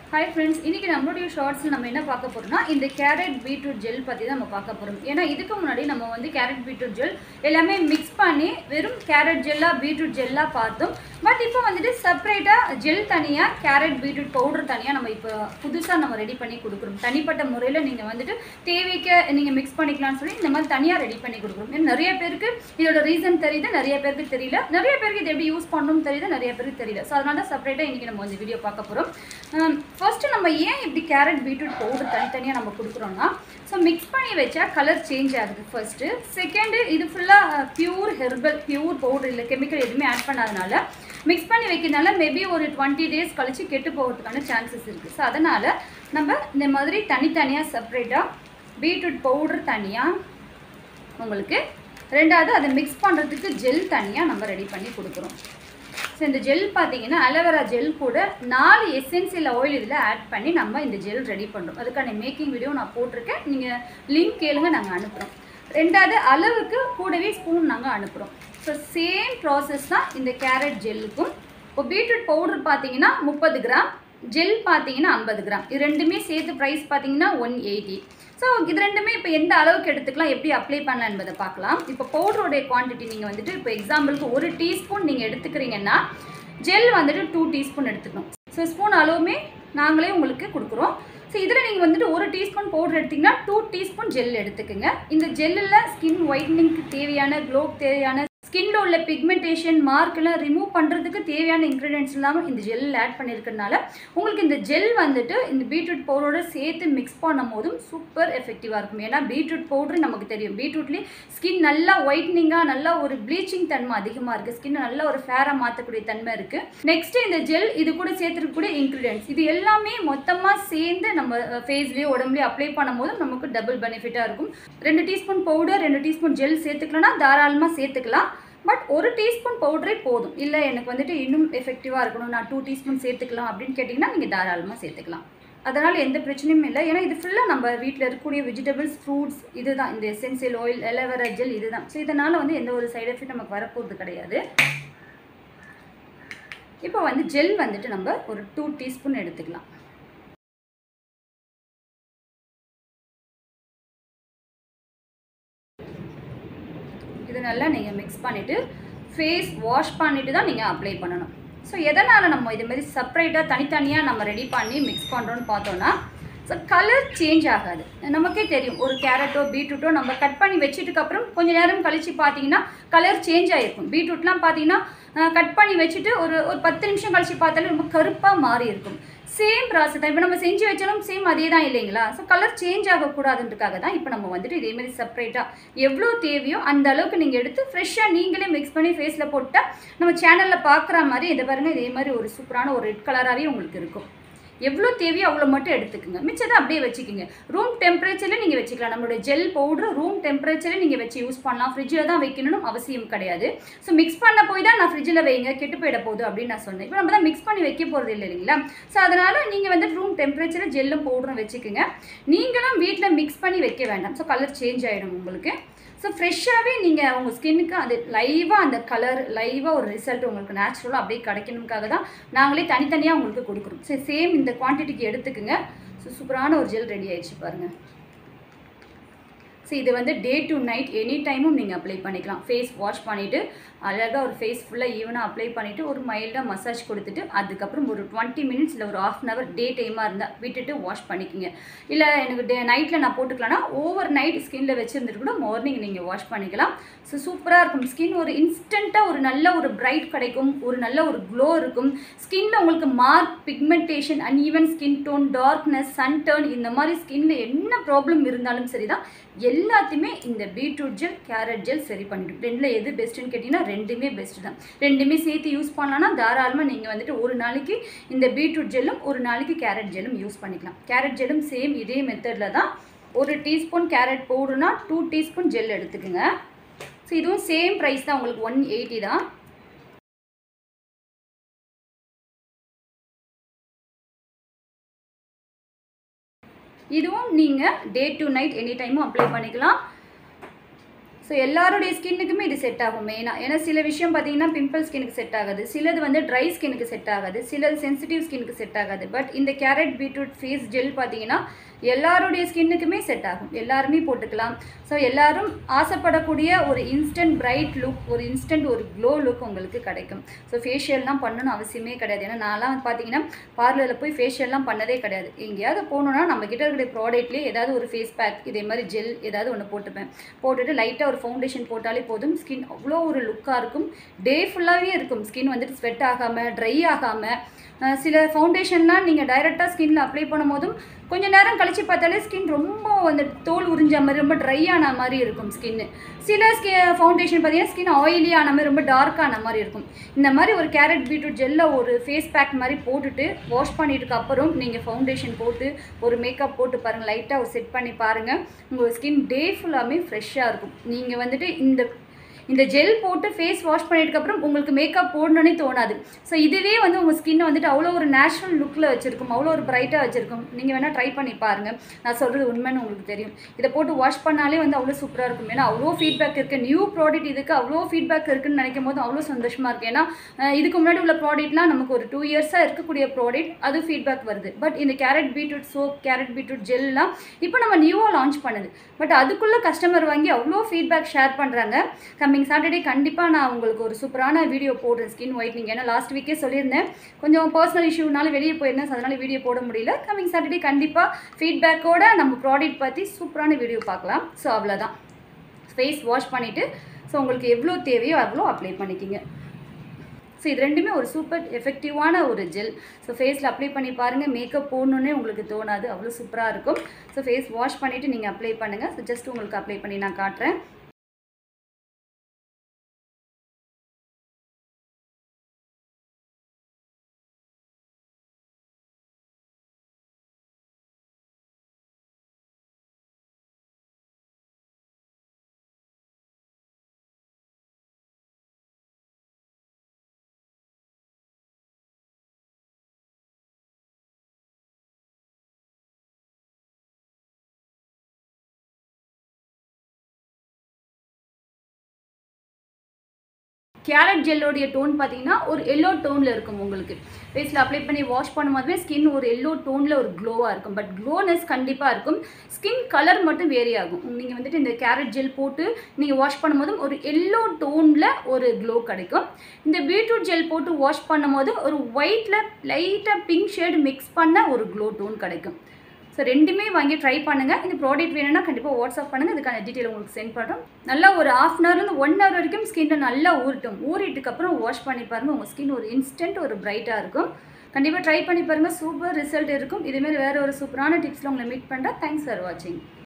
hi friends இன்றைக்கி நம்மளுடைய ஷார்ட்ஸில் நம்ம என்ன பார்க்க போகிறோம்னா இந்த கேரட் பீட்ரூட் ஜெல் பற்றி தான் நம்ம பார்க்க போகிறோம் ஏன்னா இதுக்கு முன்னாடி நம்ம வந்து கேரட் பீட்ரூட் ஜெல் எல்லாமே மிக்ஸ் பண்ணி வெறும் கேரட் ஜெல்லாக பீட்ரூட் ஜெல்லாக பார்த்தோம் பட் இப்போ வந்துட்டு செப்பரேட்டாக ஜெல் தனியாக கேரட் பீட்ரூட் பவுடர் தனியாக நம்ம இப்போ புதுசாக நம்ம ரெடி பண்ணி கொடுக்குறோம் தனிப்பட்ட முறையில் நீங்கள் வந்துட்டு தேவைக்கு நீங்கள் மிக்ஸ் பண்ணிக்கலாம்னு சொல்லி இந்த மாதிரி தனியாக ரெடி பண்ணி கொடுக்குறோம் ஏன்னா நிறைய பேருக்கு இதோட ரீசன் தெரியுது நிறைய பேருக்கு தெரியல நிறைய பேருக்கு இது எப்படி யூஸ் பண்ணணும்னு தெரியுது நிறைய பேருக்கு தெரியல ஸோ அதனால தான் செப்பரேட்டாக இன்றைக்கி நம்ம இந்த வீடியோ பார்க்க போகிறோம் ஃபர்ஸ்ட்டு நம்ம ஏன் இப்படி கேரட் பீட்ரூட் பவுடர் தனித்தனியாக நம்ம கொடுக்குறோம்னா ஸோ மிக்ஸ் பண்ணி வச்சா கலர் சேஞ்ச் ஆகுது ஃபர்ஸ்ட்டு செகண்டு இது ஃபுல்லாக பியூர் ஹெர்பல் பியூர் பவுடர் இல்லை கெமிக்கல் எதுவுமே ஆட் பண்ணாதனால மிக்ஸ் பண்ணி வைக்கிறதுனால மேபி ஒரு டுவெண்ட்டி டேஸ் கழிச்சு கெட்டு போகிறதுக்கான சான்சஸ் இருக்குது ஸோ அதனால் நம்ம இந்த மாதிரி தனித்தனியாக செப்பரேட்டாக பீட்ரூட் பவுடர் தனியாக உங்களுக்கு ரெண்டாவது அதை மிக்ஸ் பண்ணுறதுக்கு ஜெல் தனியாக நம்ம ரெடி பண்ணி கொடுக்குறோம் ஸோ இந்த ஜெல் பார்த்தீங்கன்னா அலோவேரா ஜெல் கூட நாலு எசென்சியல் ஆயில் இதில் ஆட் பண்ணி நம்ம இந்த ஜெல் ரெடி பண்ணுறோம் அதுக்கான மேக்கிங் வீடியோ நான் போட்டிருக்கேன் நீங்கள் லிங்க் கேளுங்க நாங்கள் அனுப்புகிறோம் ரெண்டாவது அளவுக்கு கூடவே ஸ்பூன் நாங்கள் அனுப்புகிறோம் ஸோ சேம் ப்ராசஸ் தான் இந்த கேரட் ஜெல்லுக்கும் இப்போ பீட்ரூட் பவுடர் பார்த்தீங்கன்னா முப்பது கிராம் ஜெல் பார்த்தீங்கன்னா ஐம்பது கிராம் இது ரெண்டுமே சேர்த்து ப்ரைஸ் பார்த்தீங்கன்னா ஒன் எயிட்டி ஸோ இது ரெண்டுமே இப்போ எந்த அளவுக்கு எடுத்துக்கலாம் எப்படி அப்ளை பண்ணலாம் என்பதை பார்க்கலாம் இப்போ பவுடருடைய குவான்டிட்டி நீங்கள் வந்துட்டு இப்போ எக்ஸாம்பிளுக்கு ஒரு டீஸ்பூன் நீங்கள் எடுத்துக்கிறீங்கன்னா ஜெல் வந்துட்டு டூ டீஸ்பூன் எடுத்துக்கணும் ஸோ ஸ்பூன் அளவுமே நாங்களே உங்களுக்கு கொடுக்குறோம் ஸோ இதில் நீங்கள் வந்துட்டு ஒரு டீஸ்பூன் பவுடர் எடுத்திங்கன்னா டூ டீஸ்பூன் ஜெல் எடுத்துக்கோங்க இந்த ஜெல்லில் ஸ்கின் ஒயிட்னிங்க்கு தேவையான க்ளோக்கு தேவையான ஸ்கின்ல உள்ள பிக்மெண்டேஷன் மார்க்கெல்லாம் ரிமூவ் பண்ணுறதுக்கு தேவையான இன்க்ரீடியன்ஸ் இல்லாமல் இந்த ஜெல் ஆட் பண்ணியிருக்கனால உங்களுக்கு இந்த ஜெல் வந்துட்டு இந்த பீட்ரூட் பவுடரோட சேர்த்து மிக்ஸ் பண்ணும் போதும் சூப்பர் எஃபெக்டிவாக இருக்கும் ஏன்னா பீட்ரூட் பவுடர் நமக்கு தெரியும் பீட்ரூட்லேயே ஸ்கின் நல்லா ஒயிட்னிங்காக நல்லா ஒரு ப்ளீச்சிங் தன்மை அதிகமாக இருக்குது ஸ்கின் நல்லா ஒரு ஃபேராக மாற்றக்கூடிய தன்மை இருக்குது நெக்ஸ்ட் இந்த ஜெல் இது கூட சேர்த்துருக்கக்கூடிய இன்க்ரீடியன்ஸ் இது எல்லாமே மொத்தமாக சேர்ந்து நம்ம ஃபேஸ்லேயே உடம்புலேயே அப்ளை பண்ணும் போதும் நமக்கு டபுள் பெனிஃபிட்டாக இருக்கும் ரெண்டு டீஸ்பூன் பவுடர் ரெண்டு டீஸ்பூன் ஜெல் சேர்த்துக்கலன்னா தாராளமாக சேர்த்துக்கலாம் பட் ஒரு டீஸ்பூன் பவுடரே போதும் இல்லை எனக்கு வந்துட்டு இன்னும் எஃபெக்டிவாக இருக்கணும் நான் டூ டீஸ்பூன் சேர்த்துக்கலாம் அப்படின்னு கேட்டிங்கன்னா நீங்கள் தாராளமாக சேர்த்துக்கலாம் அதனால் எந்த பிரச்சனையும் இல்லை ஏன்னா இது ஃபுல்லாக நம்ம வீட்டில் இருக்கக்கூடிய வெஜிடபிள்ஸ் ஃப்ரூட்ஸ் இதுதான் இந்த எசென்சியல் ஆயில் எலவரா ஜெல் இதுதான் ஸோ இதனால் வந்து எந்த ஒரு சைடு எஃபெக்ட் நமக்கு வரப்போகிறது கிடையாது இப்போ வந்து ஜெல் வந்துட்டு நம்ம ஒரு டூ டீஸ்பூன் எடுத்துக்கலாம் இது நல்லா நீங்கள் மிக்ஸ் பண்ணிவிட்டு ஃபேஸ் வாஷ் பண்ணிவிட்டு தான் நீங்கள் அப்ளை பண்ணணும் ஸோ எதனால் நம்ம இதுமாரி செப்பரேட்டாக தனித்தனியாக நம்ம ரெடி பண்ணி மிக்ஸ் பண்ணுறோன்னு பார்த்தோன்னா ஸோ கலர் சேஞ்ச் ஆகாது நமக்கே தெரியும் ஒரு கேரட்டோ பீட்ரூட்டோ நம்ம கட் பண்ணி வச்சதுக்கப்புறம் கொஞ்சம் நேரம் கழித்து பார்த்தீங்கன்னா கலர் சேஞ்ச் ஆகிருக்கும் பீட்ரூட்லாம் பார்த்தீங்கன்னா கட் பண்ணி வச்சுட்டு ஒரு ஒரு பத்து நிமிஷம் கழித்து பார்த்தாலும் ரொம்ப கருப்பாக மாறி இருக்கும் சேம் ப்ராசஸ் தான் இப்போ நம்ம செஞ்சு வச்சாலும் சேம் அதே தான் இல்லைங்களா ஸோ கலர் சேஞ்ச் ஆகக்கூடாதுன்றதுக்காக தான் இப்போ நம்ம வந்துட்டு இதேமாரி செப்பரேட்டாக எவ்வளோ தேவையோ அந்த அளவுக்கு நீங்கள் எடுத்து ஃப்ரெஷ்ஷாக நீங்களே மிக்ஸ் பண்ணி ஃபேஸில் போட்டால் நம்ம சேனலில் பார்க்குற மாதிரி இதை பாருங்கள் இதே மாதிரி ஒரு சூப்பரான ஒரு ரெட் கலராகவே உங்களுக்கு இருக்கும் எவ்வளோ தேவையோ அவ்வளோ மட்டும் எடுத்துக்கோங்க மிச்சத்தை அப்படியே வச்சுக்கோங்க ரூம் டெம்பரேச்சரில் நீங்கள் வச்சுக்கலாம் நம்மளோட ஜெல் பவுடர் ரூம் டெம்பரேச்சரில் நீங்கள் வச்சு யூஸ் பண்ணலாம் ஃப்ரிட்ஜில் தான் வைக்கணும்னு அவசியம் கிடையாது ஸோ மிக்ஸ் பண்ண போய் தான் நான் ஃப்ரிட்ஜில் வைங்க கெட்டு போயிட போகுது அப்படின்னு நான் சொன்னேன் இப்போ நம்ம தான் மிக்ஸ் பண்ணி வைக்க போகிறது இல்லை இல்லைங்களா ஸோ அதனால் நீங்கள் வந்து ரூம் டெம்பரேச்சரில் ஜெல்லும் பவுடரும் வச்சுக்கோங்க நீங்களும் வீட்டில் மிக்ஸ் பண்ணி வைக்க வேண்டாம் ஸோ கலர் சேஞ்ச் ஆகிடும் உங்களுக்கு ஸோ ஃப்ரெஷ்ஷாகவே நீங்கள் உங்கள் ஸ்கின்னுக்கு அது லைவாக அந்த கலர் லைவாக ஒரு ரிசல்ட் உங்களுக்கு நேச்சுரலாக அப்படியே கிடைக்கணுக்காக தான் நாங்களே தனித்தனியாக உங்களுக்கு கொடுக்குறோம் ஸோ சேம் இந்த குவான்டிட்டிக்கு எடுத்துக்கோங்க ஸோ சூப்பரான ஒரு ஜெல் ரெடி ஆயிடுச்சு பாருங்கள் ஸோ இது வந்து டே டு நைட் எனி டைமும் நீங்கள் அப்ளை பண்ணிக்கலாம் ஃபேஸ் வாஷ் பண்ணிவிட்டு அழகாக ஒரு ஃபேஸ் ஃபுல்லாக ஈவனாக அப்ளை பண்ணிவிட்டு ஒரு மைல்டாக மசாஜ் கொடுத்துட்டு அதுக்கப்புறம் ஒரு டுவெண்ட்டி மினிட்ஸ் இல்லை ஒரு ஆஃப் அன் ஹவர் டே டைமாக இருந்தால் விட்டுட்டு வாஷ் பண்ணிக்கோங்க இல்லை எனக்கு டே நைட்டில் நான் போட்டுக்கலாம்னா ஓவர் நைட் ஸ்கின்ல வச்சுருந்துட்டு கூட மார்னிங் நீங்கள் வாஷ் பண்ணிக்கலாம் ஸோ சூப்பராக இருக்கும் ஸ்கின் ஒரு இன்ஸ்டண்ட்டாக ஒரு நல்ல ஒரு பிரைட் கிடைக்கும் ஒரு நல்ல ஒரு க்ளோ இருக்கும் ஸ்கின்ல உங்களுக்கு mark pigmentation uneven skin tone darkness sun tan இந்த மாதிரி ஸ்கின்ல என்ன ப்ராப்ளம் இருந்தாலும் சரி தான் எல்லாத்தையுமே இந்த பீட்ரூட் ஜெல் கேரட் ஜெல் சரி பண்ணிடும் ரெண்டில் எது பெஸ்ட்டுன்னு கேட்டிங்கன்னா ரெண்டுமே பெஸ்ட்டு தான் ரெண்டுமே சேர்த்து யூஸ் பண்ணலாம்னா தாராளமாக நீங்கள் வந்துட்டு ஒரு நாளைக்கு இந்த பீட்ரூட் ஜெல்லும் ஒரு நாளைக்கு கேரட் ஜெல்லும் யூஸ் பண்ணிக்கலாம் கேரட் ஜெல்லும் சேம் இதே மெத்தடில் தான் ஒரு டீஸ்பூன் கேரட் பவுடர்னா டூ டீஸ்பூன் ஜெல் எடுத்துக்கோங்க ஸோ இதுவும் சேம் ப்ரைஸ் தான் உங்களுக்கு ஒன் எயிட்டி தான் இதுவும் நீங்கள் டே டு நைட் எனி டைமும் அப்ளை பண்ணிக்கலாம் ஸோ எல்லாருடைய ஸ்கின்னுக்குமே இது செட் ஆகும் மெயினாக ஏன்னா சில விஷயம் பார்த்தீங்கன்னா பிம்பிள் ஸ்கின்னுக்கு செட் ஆகாது சிலது வந்து ட்ரை ஸ்கின்னுக்கு செட் ஆகாது சிலது சென்சிட்டிவ் ஸ்கின்னுக்கு செட் ஆகாது பட் இந்த கேரட் பீட்ரூட் ஃபேஸ் ஜெல் பார்த்தீங்கன்னா எல்லாருடைய ஸ்கின்னுக்குமே செட் ஆகும் எல்லாருமே போட்டுக்கலாம் ஸோ எல்லாரும் ஆசைப்படக்கூடிய ஒரு இன்ஸ்டன்ட் பிரைட் லுக் ஒரு இன்ஸ்டன்ட் ஒரு க்ளோ லுக் உங்களுக்கு கிடைக்கும் ஸோ ஃபேஷியல்லாம் பண்ணணும்னு அவசியமே கிடையாது ஏன்னா நான்லாம் பார்த்தீங்கன்னா பார்லரில் போய் ஃபேஷியல்லாம் பண்ணதே கிடையாது எங்கேயாவது போகணுன்னா நம்ம கிட்ட இருக்கிற ப்ராடக்ட்லேயே ஏதாவது ஒரு ஃபேஸ் பேக் இதே மாதிரி ஜெல் ஏதாவது ஒன்று போட்டுப்பேன் போட்டுட்டு லைட்டாக ஒரு ஃபவுண்டேஷன் போட்டாலே போதும் ஸ்கின் அவ்வளோ ஒரு லுக்காக இருக்கும் டே ஃபுல்லாகவே இருக்கும் ஸ்கின் வந்துட்டு ஸ்வெட் ஆகாமல் ட்ரை ஆகாமல் அஹ் சில ஃபவுண்டேஷன்லாம் நீங்கள் டைரெக்டாக ஸ்கின்ல அப்ளை பண்ணும்போதும் கொஞ்ச நேரம் கழிச்சு பார்த்தாலே ஸ்கின் ரொம்ப வந்து தோல் உறிஞ்ச மாதிரி ரொம்ப ட்ரை ஆன மாதிரி இருக்கும் ஸ்கின்னு சில ஸ்கி ஃபவுண்டேஷன் பார்த்தீங்கன்னா ஸ்கின் ஆயிலி ஆன மாதிரி ரொம்ப டார்க் ஆன மாதிரி இருக்கும் இந்த மாதிரி ஒரு கேரட் பீட்ரூட் ஜெல்ல ஒரு ஃபேஸ் பேக் மாதிரி போட்டுட்டு வாஷ் பண்ணிட்டுக்கு அப்புறம் நீங்கள் ஃபவுண்டேஷன் போட்டு ஒரு மேக்கப் போட்டு பாருங்கள் லைட்டாக ஒரு செட் பண்ணி பாருங்கள் உங்கள் ஸ்கின் டே ஃபுல்லாமே ஃப்ரெஷ்ஷாக இருக்கும் நீங்கள் வந்துட்டு இந்த இந்த ஜெல் போட்டு ஃபேஸ் வாஷ் பண்ணிட்டதுக்கப்புறம் உங்களுக்கு மேக்கப் போடணுன்னே தோணாது ஸோ இதுவே வந்து உங்கள் ஸ்கின்னை வந்துட்டு அவ்வளோ ஒரு நேச்சுரல் லுக்கில் வச்சுருக்கும் அவ்வளோ ஒரு பிரைட்டாக வச்சுருக்கும் நீங்கள் வேணால் ட்ரை பண்ணி பாருங்கள் நான் சொல்கிறது உண்மைன்னு உங்களுக்கு தெரியும் இதை போட்டு வாஷ் பண்ணாலே வந்து அவ்வளோ சூப்பராக இருக்கும் ஏன்னா அவ்வளோ ஃபீட்பேக் இருக்குது நியூ ப்ராடக்ட் இதுக்கு அவ்வளோ ஃபீட்பேக் இருக்குன்னு நினைக்கும் போது அவ்வளோ சந்தோஷமாக இருக்குது ஏன்னா அஹ், இதுக்கு முன்னாடி உள்ள ப்ராடக்ட்லாம் நமக்கு ஒரு டூ இயர்ஸாக இருக்கக்கூடிய ப்ராடக்ட் அது ஃபீட்பேக் வருது பட் இந்த carrot beetroot soap carrot beetroot ஜெல்லாம் இப்போ நம்ம நியூவாக லான்ச் பண்ணுது பட் அதுக்குள்ளே கஸ்டமர் வாங்கி அவ்வளோ ஃபீட்பேக் ஷேர் பண்ணுறாங்க கம்மிங் சாட்டர்டே கண்டிப்பாக நான் உங்களுக்கு ஒரு சூப்பரான வீடியோ போடுறேன் ஸ்கின் ஒயிட்னிங் ஏன்னா லாஸ்ட் வீக்கே சொல்லியிருந்தேன் கொஞ்சம் பர்சனல் இஷ்யூனால வெளியே போயிருந்தேன் so அதனால வீடியோ போட முடியல கம்மிங் சாட்டர்டே கண்டிப்பாக ஃபீட்பேக்கோட நம்ம ப்ராடக்ட் பற்றி சூப்பரான வீடியோ பார்க்கலாம் ஸோ அவ்வளோதான் ஃபேஸ் வாஷ் பண்ணிவிட்டு ஸோ உங்களுக்கு எவ்வளோ தேவையோ அவ்வளோ அப்ளை பண்ணிக்கிங்க ஸோ இது ரெண்டுமே ஒரு சூப்பர் எஃபெக்டிவான ஒரு ஜெல் ஸோ ஃபேஸில் அப்ளை பண்ணி பாருங்கள் மேக்கப் போடணுன்னே உங்களுக்கு தோணாது அவ்வளோ சூப்பராக இருக்கும் ஸோ ஃபேஸ் வாஷ் பண்ணிவிட்டு நீங்கள் அப்ளை பண்ணுங்கள் ஸோ ஜஸ்ட் உங்களுக்கு அப்ளை பண்ணி நான் காட்டுறேன் கேரட் ஜெல்லோடைய டோன் பார்த்தீங்கன்னா ஒரு எல்லோ டோனில் இருக்கும் உங்களுக்கு ஃபேஸில் அப்ளை பண்ணி வாஷ் பண்ணும்போதுமே ஸ்கின் ஒரு எல்லோ டோனில் ஒரு க்ளோவாக இருக்கும் பட் க்ளோனஸ் கண்டிப்பாக இருக்கும் ஸ்கின் கலர் மட்டும் வேரி ஆகும் நீங்கள் வந்துட்டு இந்த கேரட் ஜெல் போட்டு நீங்கள் வாஷ் பண்ணும்போதும் ஒரு எல்லோ டோனில் ஒரு க்ளோ கிடைக்கும் இந்த பீட்ரூட் ஜெல் போட்டு வாஷ் பண்ணும்போது ஒரு ஒயிட்டில் லைட்டாக பிங்க் ஷேடு மிக்ஸ் பண்ண ஒரு க்ளோ டோன் கிடைக்கும் ஸோ ரெண்டுமே வாங்கி ட்ரை பண்ணுங்கள் இந்த ப்ராடக்ட் வேணும்னா கண்டிப்பாக வாட்ஸ்அப் பண்ணுங்கள் இதுக்கான டீட்டெயில் உங்களுக்கு சென்ட் பண்ணுறோம் நல்லா ஒரு ஆஃப் அன் ஹவர்லேருந்து ஒன் ஹவர் வரைக்கும் ஸ்கின்னை நல்லா ஊறட்டும் ஊறிட்டுக்கப்புறம் வாஷ் பண்ணி பாருங்கள் உங்கள் ஸ்கின் ஒரு இன்ஸ்டன்ட் ஒரு பிரைட்டாக இருக்கும் கண்டிப்பாக ட்ரை பண்ணி பாருங்கள் சூப்பர் ரிசல்ட் இருக்கும் இதேமாரி வேறு ஒரு சூப்பரான டிப்ஸில் உங்களை மீட் பண்ணுறேன் தேங்க்ஸ் ஃபார் வாட்சிங்